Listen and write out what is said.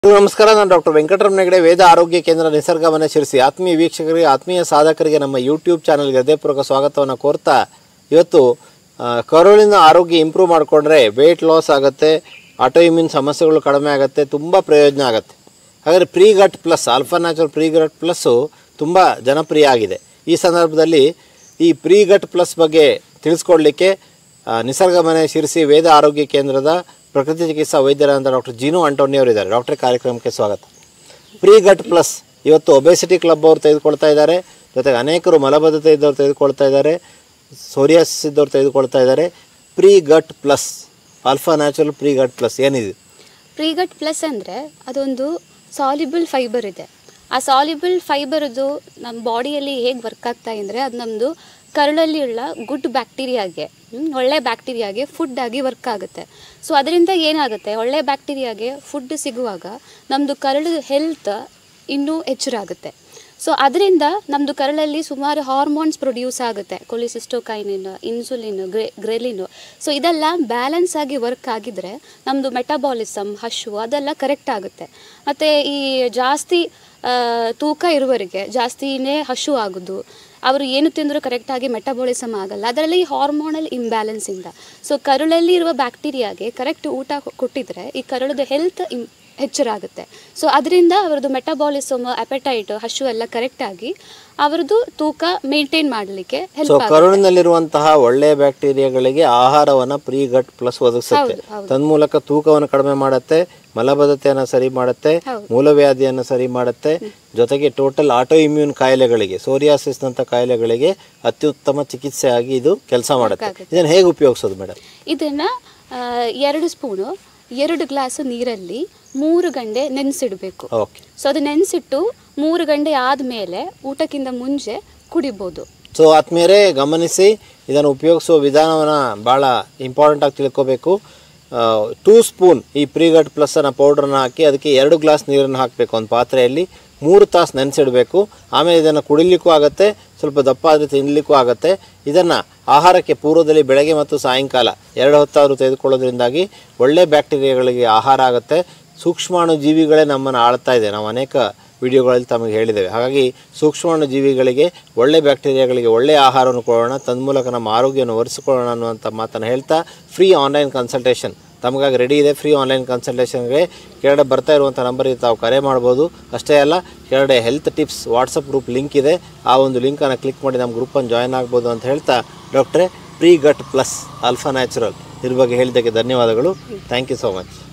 ನಮಸ್ಕಾರ ನಾನು ಡಾಕ್ಟರ್ ವೆಂಕಟರಮಣ ಹೆಗಡೆ ವೇದ ಆರೋಗ್ಯ ಕೇಂದ್ರ ನಿಸರ್ಗ ಮನೆ ಶಿರಿಸಿ ಆತ್ಮೀಯ ವೀಕ್ಷಕರಿಗೆ ಆತ್ಮೀಯ ಸಾಧಕರಿಗೆ ನಮ್ಮ ಯೂಟ್ಯೂಬ್ ಚಾನಲ್ಗೆ ಹೃದಯಪೂರ್ವಕ ಸ್ವಾಗತವನ್ನು ಕೋರ್ತಾ ಇವತ್ತು ಆ, ಕರುಳಿನ ಆರೋಗ್ಯ ಇಂಪ್ರೂವ್ ಮಾಡಿಕೊಂಡ್ರೆ ವೆಯ್ಟ್ ಲಾಸ್ ಆಗುತ್ತೆ ಆಟೋ ಇಮ್ಯೂನ್ ಸಮಸ್ಯೆಗಳು ಕಡಿಮೆ ಆಗುತ್ತೆ ತುಂಬ ಪ್ರಯೋಜನ ಆಗುತ್ತೆ ಹಾಗಾದರೆ pregut plus alpha natural pregut plus ತುಂಬ ಜನಪ್ರಿಯ ಆಗಿದೆ ಈ ಸಂದರ್ಭದಲ್ಲಿ ಈ ಪ್ರೀ ಗಟ್ ಪ್ಲಸ್ ಬಗ್ಗೆ ತಿಳಿಸ್ಕೊಡ್ಲಿಕ್ಕೆ ಆ, ನಿಸರ್ಗ ಮನೆ ಶಿರಸಿ ವೇದ ಆರೋಗ್ಯ ಕೇಂದ್ರದ ಪ್ರಕೃತಿ ಚಿಕಿತ್ಸಾ ವೈದ್ಯರಾದಂಥ ಡಾಕ್ಟರ್ ಜಿನು ಆಂಟೋನಿ ಅವರು ಇದ್ದಾರೆ ಡಾಕ್ಟರ್ ಕಾರ್ಯಕ್ರಮಕ್ಕೆ ಸ್ವಾಗತ ಪ್ರೀ ಗಟ್ ಪ್ಲಸ್ ಇವತ್ತು ಒಬೆಸಿಟಿ ಕ್ಲಬ್ ಅವರು ತೆಗೆದುಕೊಳ್ತಾ ಇದ್ದಾರೆ ಜೊತೆಗೆ ಅನೇಕರು ಮಲಬದ್ಧತೆ ಇದ್ದವ್ರು ತೆಗೆದುಕೊಳ್ತಾ ಇದ್ದಾರೆ ಸೋರಿಯಾಸಿಸ್ ಇದ್ದವ್ರು ತೆಗೆದುಕೊಳ್ತಾ ಇದ್ದಾರೆ pregut plus alpha natural pregut plus ಏನಿದೆ ಪ್ರೀಗಟ್ ಪ್ಲಸ್ ಅಂದರೆ ಅದೊಂದು ಸಾಲ್ಯುಬಲ್ ಫೈಬರ್ ಇದೆ ಆ ಸಾಲ್ಯುಬಲ್ ಫೈಬರ್ದು ನಮ್ಮ ಬಾಡಿಯಲ್ಲಿ ಹೇಗೆ ವರ್ಕ್ ಆಗ್ತಾ ಅಂದರೆ ಅದು ನಮ್ಮದು ಕರಳಲ್ಲಿ ಉಳ್ಳ ಗುಡ್ ಬ್ಯಾಕ್ಟೀರಿಯಾಗೆ ಹ್ಮ್, ಒಳ್ಳೆ ಬ್ಯಾಕ್ಟೀರಿಯಾಗೆ ಫುಡ್ ಆಗಿ ವರ್ಕ್ ಆಗುತ್ತೆ ಸೊ ಅದರಿಂದ ಏನಾಗುತ್ತೆ ಒಳ್ಳೆ ಬ್ಯಾಕ್ಟೀರಿಯಾಗೆ ಫುಡ್ ಸಿಗುವಾಗ ನಮ್ಮದು ಕರಳು ಹೆಲ್ತ್ ಇನ್ನೂ ಎಚ್ಚರಾಗುತ್ತೆ ಸೊ ಅದರಿಂದ ನಮ್ಮದು ಕರಳಲ್ಲಿ ಸುಮಾರು ಹಾರ್ಮೋನ್ಸ್ ಪ್ರೊಡ್ಯೂಸ್ ಆಗುತ್ತೆ cholecystokinin insulin gre ghrelin so ಇದೆಲ್ಲ ಬ್ಯಾಲೆನ್ಸ್ ಆಗಿ ವರ್ಕ್ ಆಗಿದ್ರೆ ನಮ್ಮದು ಮೆಟಬಾಲಿಸಮ್ ಹಶು ಅದೆಲ್ಲ ಕರೆಕ್ಟ್ ಆಗುತ್ತೆ ಮತ್ತು ಈ ಜಾಸ್ತಿ ಆ, ತೂಕ ಇರುವವರಿಗೆ ಜಾಸ್ತಿನೇ ಹಶು ಆಗೋದು ಅವರು ಏನು ತಿಂದರೂ ಕರೆಕ್ಟಾಗಿ ಮೆಟಬಾಲಿಸಮ್ ಆಗಲ್ಲ ಅದರಲ್ಲಿ ಹಾರ್ಮೋನಲ್ ಇಂಬ್ಯಾಲೆನ್ಸಿಂದ ಸೊ ಕರುಳಲ್ಲಿ ಇರುವ ಬ್ಯಾಕ್ಟೀರಿಯಾಗೆ ಕರೆಕ್ಟ್ ಊಟ ಕೊ- ಕೊಟ್ಟಿದ್ರೆ ಈ ಕರುಳದ ಹೆಲ್ತ್ ಇಮ್ ಹೆಚ್ಚರಾಗುತ್ತೆ ಸೊ ಅದರಿಂದ ಅವರದ್ದು ಮೆಟಬಾಲಿಸಮ್ ಅಪೆಟೈಟ್ ಹಶು ಎಲ್ಲ ಕರೆಕ್ಟಾಗಿ ಅವರದ್ದು ತೂಕ ಮೇಂಟೈನ್ ಮಾಡಲಿಕ್ಕೆ ಸೊ ಹೆಲ್ಪ್ ಆಗುತ್ತೆ ಕರುಳಿನಲ್ಲಿರುವಂತಹ ಒಳ್ಳೆಯ ಬ್ಯಾಕ್ಟೀರಿಯಾಗಳಿಗೆ ಆಹಾರವನ್ನು ಪ್ರೀ ಗಟ್ ಪ್ಲಸ್ ಒದಗಿಸುತ್ತೆ ಹೌದು, ಹೌದು. ತನ್ಮೂಲಕ ತೂಕವನ್ನು ಕಡಿಮೆ ಮಾಡುತ್ತೆ ಮಲಬದ್ಧತೆಯನ್ನು ಸರಿ ಮಾಡುತ್ತೆ ಹೌದು. ಮೂಲವ್ಯಾಧಿಯನ್ನು ಸರಿ ಮಾಡುತ್ತೆ ಜೊತೆಗೆ ಟೋಟಲ್ ಆಟೋ ಇಮ್ಯೂನ್ ಕಾಯಿಲೆಗಳಿಗೆ ಸೋರಿಯಾಸಿಸ್ನಂಥ ಕಾಯಿಲೆಗಳಿಗೆ ಅತ್ಯುತ್ತಮ ಚಿಕಿತ್ಸೆಯಾಗಿ ಇದು ಕೆಲಸ ಮಾಡುತ್ತೆ ಆಗುತ್ತೆ. ಇದನ್ನು ಹೇಗೆ ಉಪಯೋಗಿಸೋದು ಮೇಡಮ್ ಇದನ್ನು ಎರಡು ಸ್ಪೂನು ಎರಡು ಗ್ಲಾಸ್ ನೀರಲ್ಲಿ ಮೂರು ಗಂಟೆ ನೆನೆಸಿಡಬೇಕು ಓಕೆ ಸೊ ಅದು ನೆನೆಸಿಟ್ಟು ಮೂರು ಗಂಟೆ ಆದಮೇಲೆ ಊಟಕ್ಕಿಂತ ಮುಂಚೆ ಕುಡಿಬೋದು ಸೊ ಆತ್ಮೀಯರೇ ಗಮನಿಸಿ ಇದನ್ನು ಉಪಯೋಗಿಸುವ ವಿಧಾನವನ್ನು ಭಾಳ ಇಂಪಾರ್ಟೆಂಟ್ ಆಗಿ ತಿಳ್ಕೋಬೇಕು ಟೂ ಸ್ಪೂನ್ ಈ ಪ್ರೀಗಟ್ ಪ್ಲಸ್ಸನ್ನು ಪೌಡ್ರನ್ನ ಹಾಕಿ ಅದಕ್ಕೆ ಎರಡು ಗ್ಲಾಸ್ ನೀರನ್ನು ಹಾಕಬೇಕು ಒಂದು ಪಾತ್ರೆಯಲ್ಲಿ ಮೂರು ತಾಸು ನೆನೆಸಿಡಬೇಕು ಆಮೇಲೆ ಇದನ್ನು ಕುಡಿಲಿಕ್ಕೂ ಆಗುತ್ತೆ ಸ್ವಲ್ಪ ದಪ್ಪ ಆದರೆ ತಿನ್ನಲಿಕ್ಕೂ ಆಗುತ್ತೆ ಇದನ್ನು ಆಹಾರಕ್ಕೆ ಪೂರ್ವದಲ್ಲಿ ಬೆಳಗ್ಗೆ ಮತ್ತು ಸಾಯಂಕಾಲ ಎರಡು ಹೊತ್ತಾದರೂ ತೆಗೆದುಕೊಳ್ಳೋದ್ರಿಂದಾಗಿ ಒಳ್ಳೆ ಬ್ಯಾಕ್ಟೀರಿಯಾಗಳಿಗೆ ಆಹಾರ ಆಗುತ್ತೆ ಸೂಕ್ಷ್ಮಾಣು ಜೀವಿಗಳೇ ನಮ್ಮನ್ನು ಆಳ್ತಾ ಇದೆ ನಾವು ಅನೇಕ ವಿಡಿಯೋಗಳಲ್ಲಿ ತಮಗೆ ಹೇಳಿದ್ದೇವೆ ಹಾಗಾಗಿ ಸೂಕ್ಷ್ಮಾಣು ಜೀವಿಗಳಿಗೆ ಒಳ್ಳೆ ಬ್ಯಾಕ್ಟೀರಿಯಾಗಳಿಗೆ ಒಳ್ಳೆಯ ಆಹಾರವನ್ನು ಕೊಡೋಣ ತನ್ಮೂಲಕ ನಮ್ಮ ಆರೋಗ್ಯವನ್ನು ಒರೆಸಿಕೊಳ್ಳೋಣ ಅನ್ನುವಂಥ ಮಾತನ್ನು ಹೇಳ್ತಾ ಫ್ರೀ ಆನ್ಲೈನ್ ಕನ್ಸಲ್ಟೇಷನ್ ತಮಗಾಗಿ ರೆಡಿ ಇದೆ ಫ್ರೀ ಆನ್ಲೈನ್ ಕನ್ಸಲ್ಟೇಷನ್ಗೆ ಕೆಳಗಡೆ ಬರ್ತಾ ಇರುವಂಥ ನಂಬರಿಗೆ ತಾವು ಕರೆ ಮಾಡ್ಬೋದು ಅಷ್ಟೇ ಅಲ್ಲ ಕೆಳಗಡೆ health tips WhatsApp group link ಇದೆ ಆ ಒಂದು ಲಿಂಕನ್ನು ಕ್ಲಿಕ್ ಮಾಡಿ ನಮ್ಮ ಗ್ರೂಪನ್ನು ಜಾಯ್ನ್ ಆಗ್ಬೋದು ಅಂತ ಹೇಳ್ತಾ ಡಾಕ್ಟ್ರೇ pregut plus alpha natural ಇದ್ರ ಬಗ್ಗೆ ಹೇಳಿದ್ದಕ್ಕೆ ಧನ್ಯವಾದಗಳು ಥ್ಯಾಂಕ್ ಯು ಸೋ ಮಚ್